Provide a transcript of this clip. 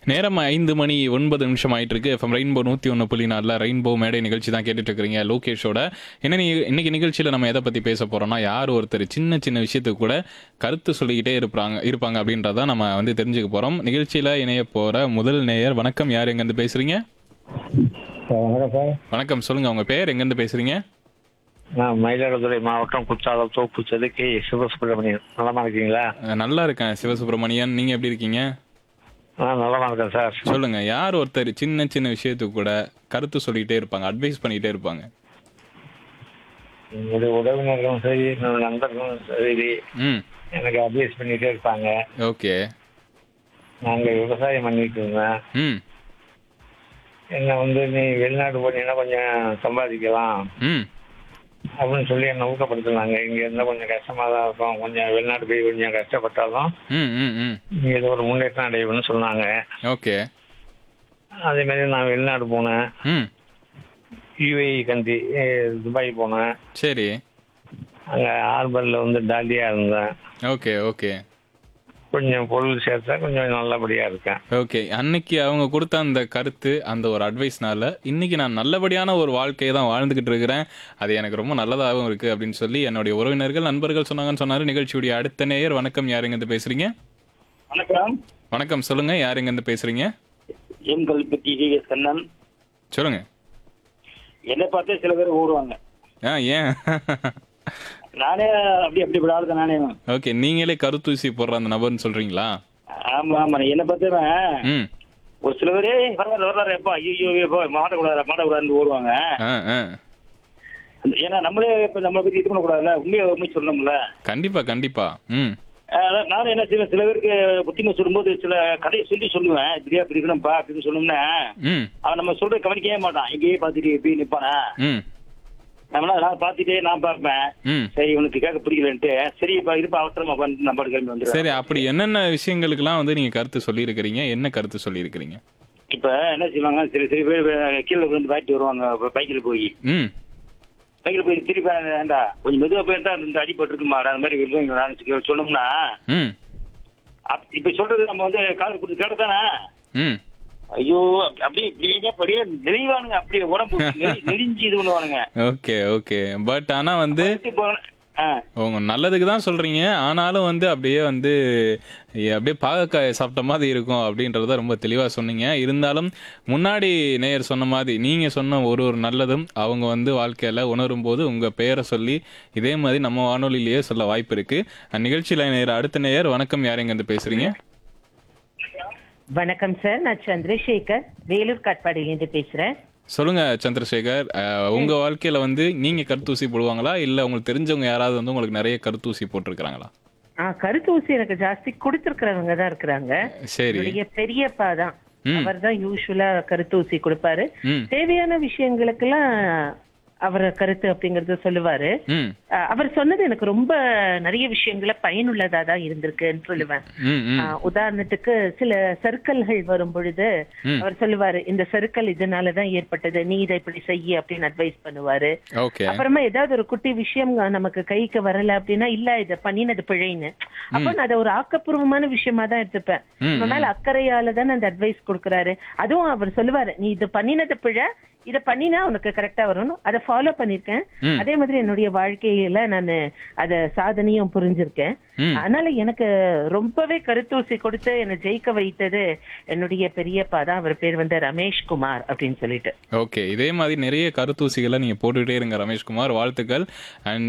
நேரம் ஐந்து மணி ஒன்பது நிமிஷம் ஆயிட்டு இருக்கு எஃப்எம் ரெயின்போ நூற்றி ஒன்று புள்ளி நாலில் ரெயின்போ மேடை நிகழ்ச்சி தான் கேட்டுட்டு இருக்கிறீங்க லோகேஷோட என்ன நீ இன்னைக்கு நிகழ்ச்சியில் நம்ம எதை பற்றி பேச போறோம்னா யார் ஒருத்தர் சின்ன சின்ன விஷயத்துக்கு கூட கருத்து சொல்லிக்கிட்டே இருப்பாங்க இருப்பாங்க அப்படின்றத நம்ம வந்து தெரிஞ்சுக்க போகிறோம் நிகழ்ச்சியில் இணைய போகிற முதல் நேயர் வணக்கம் யார் எங்கேருந்து பேசுறீங்க சார் வணக்கம் சார் வணக்கம் சொல்லுங்க உங்க பேர் எங்கேருந்து பேசுறீங்க நான் மயிலாடுதுறை மாவட்டம் குற்றாலம் தோப்பு செதுக்கி சிவசுப்பிரமணியன் நலமா இருக்கீங்களா அஹ் நல்லா இருக்கேன் சிவசுப்ரமணியன் நீங்க எப்படி இருக்கீங்க ஆ நலமா இருக்கேன் சார் சொல்லுங்க யார் ஒருத்தர் சின்ன சின்ன விஷயத்துக்கு கூட கருத்து சொல்லிக்கிட்டே இருப்பாங்க அட்வைஸ் பண்ணிக்கிட்டே இருப்பாங்க என்னுடைய உறவினர்களும் சரி என்னோட நண்பர்களும் சரி ம் எனக்கு அட்வைஸ் பண்ணிட்டே இருப்பாங்க ஓகே நாங்க விவசாயம் பண்ணிட்டு இருந்தேன் ம் என்ன வந்து நீ வெளிநாடு போனீங்கன்னா கொஞ்சம் சம்பாதிக்கலாம் ம் அப்படின்னு சொல்லி என்னை ஊக்கப்படுத்தினாங்க இங்க இருந்தா கொஞ்சம் கஷ்டமா தான் இருக்கும் கொஞ்சம் வெளிநாடு போய் கொஞ்சம் கஷ்டப்பட்டாலும் ம் ம் ம் நீங்க இது ஒரு முன்னேற்றம் அடையணும்னு சொன்னாங்க ஓகே அதே மாதிரி நான் வெளிநாடு போனேன் ம் யுஏஇ கண்ட்ரி துபாய் போனேன் சரி அங்க ஹார்பர்ல வந்து டாலியா இருந்தேன் ஓகே ஓகே கொஞ்சம் பொருள் சேர்த்தா கொஞ்சம் நல்லபடியா இருக்கேன் ஓகே அன்னைக்கு அவங்க கொடுத்த அந்த கருத்து அந்த ஒரு அட்வைஸ்னால இன்னைக்கு நான் நல்லபடியான ஒரு வாழ்க்கையை தான் வாழ்ந்துகிட்டு இருக்கிறேன் அது எனக்கு ரொம்ப நல்லதாகவும் இருக்கு அப்படின்னு சொல்லி என்னுடைய உறவினர்கள் நண்பர்கள் சொன்னாங்கன்னு சொன்னாரு நிகழ்ச்சியுடைய அடுத்த நேயர் வணக்கம் யார் எங்கேருந்து பேசுறீங்க வணக்கம் வணக்கம் சொல்லுங்க யார் எங்கேருந்து பேசுறீங்க M Kalpathi T S Kannan சொல்லுங்க என்னை பார்த்தே சில பேர் ஓடுவாங்க ஆ ஏன் நானே அப்படி அப்படி இப்படி ஆளுதான் நானே ஓகே நீங்களே கருத்தூசி போடுற அந்த நபர்னு சொல்றீங்களா ஆமா ஆமா என்னை பார்த்தவன் ம் ஒரு சில பேரே வர்றாரு வர்றாரு எப்பா ஐயோ எப்பா மாட்டக்கூடாது மாட்டக்கூடாதுன்னு ஓடுவாங்க ஆ ஆ ஏன்னா நம்மளே இப்ப நம்மளை பத்தி இது பண்ணக்கூடாதுல்ல உண்மையை உண்மை சொல்லணும்ல கண்டிப்பா கண்டிப்பா ம் அதான் நானும் என்ன செய்வேன் சில பேருக்கு புத்திமை சொல்லும்போது சில கதையை சொல்லி சொல்லுவேன் இப்படியா இப்படி இருக்கணும்ப்பா அப்படின்னு சொன்னோம்னா ம் அவன் நம்ம சொல்றது கவனிக்கவே மாட்டான் இங்கேயே பார்த்துட்டு எப்படி நிப்பானா ம் நம்மளா நான் பார்த்துட்டே நான் பார்ப்பேன் ம் சரி உனக்கு கேட்க பிடிக்கலன்ட்டு சரி இப்ப இருப்ப அவசரமா வந்து நம்ம கிளம்பி வந்துடுறேன் சரி அப்படி என்னென்ன விஷயங்களுக்கெல்லாம் வந்து நீங்க கருத்து சொல்லியிருக்கிறீங்க என்ன கருத்து சொல்லியிருக்கிறீங்க இப்ப என்ன செய்வாங்க சில சில பேர் கீழே விழுந்து பாய்ட்டு வருவாங்க பைக்கில் போய் ம் பைக்கில் போய் திருப்பி ஏண்டா கொஞ்சம் மெதுவா போயிருந்தா இந்த அடிபட்டு இருக்குமாடா அந்த மாதிரி விழுவாங்க நான் சொல்லி- சொன்னோம்னா ம் அப்- இப்ப சொல்றது நம்ம வந்து காது கொடுத்து கேட்டதானே ம் ஐயோ அப்படியே இப்படியே அப்படியே நெளிவானுங்க அப்படியே உடம்பு நெளி- நெளிஞ்சு இது பண்ணுவானுங்க ஓகே ஓகே பட் ஆனா வந்து இப்போ ஆ உங்க நல்லதுக்கு தான் சொல்றீங்க ஆனாலும் வந்து அப்படியே வந்து எ, அப்படியே பாகக்காய் சாப்பிட்ட மாதிரி இருக்கும் அப்படின்றத ரொம்ப தெளிவா சொன்னீங்க இருந்தாலும் முன்னாடி நேயர் சொன்ன மாதிரி நீங்க சொன்ன ஒரு ஒரு நல்லதும் அவங்க வந்து வாழ்க்கையில உணரும் போது உங்க பெயரை சொல்லி இதே மாதிரி நம்ம வானொலியிலேயே சொல்ல வாய்ப்பு இருக்கு நிகழ்ச்சியில நேயர் அடுத்த நேயர் வணக்கம் யார் எங்க இருந்து பேசுறீங்க வணக்கம் சார் நான் சந்திரசேகர் வேலூர் காட்பாடியிலேருந்து பேசுறேன் சொல்லுங்க சந்திரசேகர் அஹ், உங்க வாழ்க்கையில வந்து நீங்க கருத்தூசி போடுவாங்களா இல்ல உங்களுக்கு தெரிஞ்சவங்க யாராவது வந்து உங்களுக்கு நிறைய கருத்தூசி போட்டிருக்கிறாங்களா ஆ கருத்தூசி எனக்கு ஜாஸ்தி கொடுத்துருக்கிறவங்க தான் இருக்கிறாங்க சரி என்னுடைய பெரியப்பா தான் ம். அவர் தான் யூஸ்வலா கருத்தூசி கொடுப்பாரு ம் தேவையான விஷயங்களுக்கெல்லாம் அவர் கருத்து அப்படிங்கறத சொல்லுவாரு ம் ஆ, அவர் சொன்னது எனக்கு ரொம்ப நிறைய விஷயங்கள பயனுள்ளதா தான் இருந்திருக்குன்னு சொல்லுவேன் ம் ம் ஆ, உதாரணத்துக்கு சில சர்க்கல்கள் வரும் பொழுது ம். அவர் சொல்லுவாரு இந்த சர்க்கல் இதனாலதான் ஏற்பட்டது நீ இதை இப்படி செய்ய அப்படின்னு அட்வைஸ் பண்ணுவாரு ஓகே அப்புறமா ஏதாவது ஒரு குட்டி விஷயம் நமக்கு கைக்கு வரல அப்படின்னா இல்ல இத பண்ணினது பிழைன்னு அப்ப நான் அதை ஒரு ஆக்கப்பூர்வமான விஷயமா தான் எடுத்துப்பேன் ம், நம்ம மேல அக்கறையால தான் அந்த அட்வைஸ் கொடுக்கறாரு அதுவும் அவர் சொல்லுவாரு நீ இது பண்ணினது பிழை இத பண்ணினா உனக்கு கரெக்டா வரணும் அதை ஃபாலோ பண்ணிருக்கேன் ம். அதே மாதிரி என்னுடைய வாழ்க்கையில நான் அத சாதனையும் புரிஞ்சிருக்கேன் ம். அதனால எனக்கு ரொம்பவே கருத்தூசி கொடுத்து என்னை ஜெயிக்க வைத்தது என்னுடைய பெரியப்பா தான் அவர் பேர் வந்து ரமேஷ் குமார் அப்படின்னு சொல்லிட்டு ஓகே இதே மாதிரி நிறைய கருத்தூசிகளை நீங்க போட்டுக்கிட்டே இருங்க ரமேஷ்குமார் வாழ்த்துக்கள் அண்ட்